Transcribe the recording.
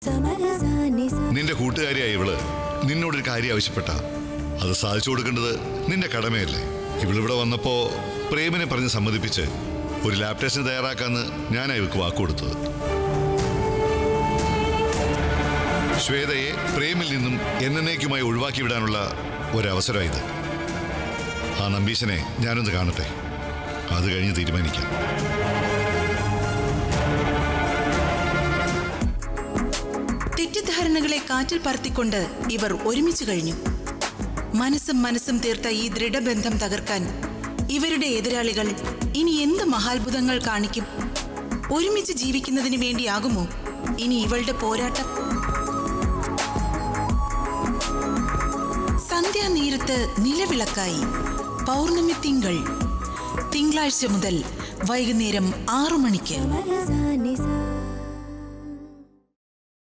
നിന്റെ കൂട്ടുകാരിയായ ഇവള് നിന്നോടൊരു കാര്യം ആവശ്യപ്പെട്ട അത് സാധിച്ചു കൊടുക്കേണ്ടത് നിന്റെ കടമയല്ലേ ഇവളിവിടെ വന്നപ്പോ പ്രേമിനെ പറഞ്ഞ് സമ്മതിപ്പിച്ച് ഒരു ലാബ് ടെസ്റ്റിന് തയ്യാറാക്കാന്ന് ഞാനാ ഇവൾക്ക് വാക്കുകൊടുത്തത് ശ്വേതയെ പ്രേമിൽ നിന്നും എന്നേക്കുമായി ഒഴിവാക്കി വിടാനുള്ള ഒരവസരമായത് ആ നമ്പീശനെ ഞാനൊന്ന് കാണട്ടെ അത് കഴിഞ്ഞ് തീരുമാനിക്കാം തെറ്റിദ്ധാരണകളെ കാറ്റിൽ പറത്തിക്കൊണ്ട് ഇവർ ഒരുമിച്ച് കഴിഞ്ഞു മനസ്സും മനസ്സും തീർത്ത ഈ ദൃഢബന്ധം തകർക്കാൻ ഇവരുടെ എതിരാളികൾ ഇനി എന്ത് മഹാത്ഭുതങ്ങൾ കാണിക്കും ഒരുമിച്ച് ജീവിക്കുന്നതിന് വേണ്ടിയാകുമോ ഇനി ഇവളുടെ പോരാട്ടം സന്ധ്യാനേരത്ത് നിലവിളക്കായി പൗർണമി തിങ്കൾ തിങ്കളാഴ്ച മുതൽ വൈകുന്നേരം ആറു മണിക്ക് Sa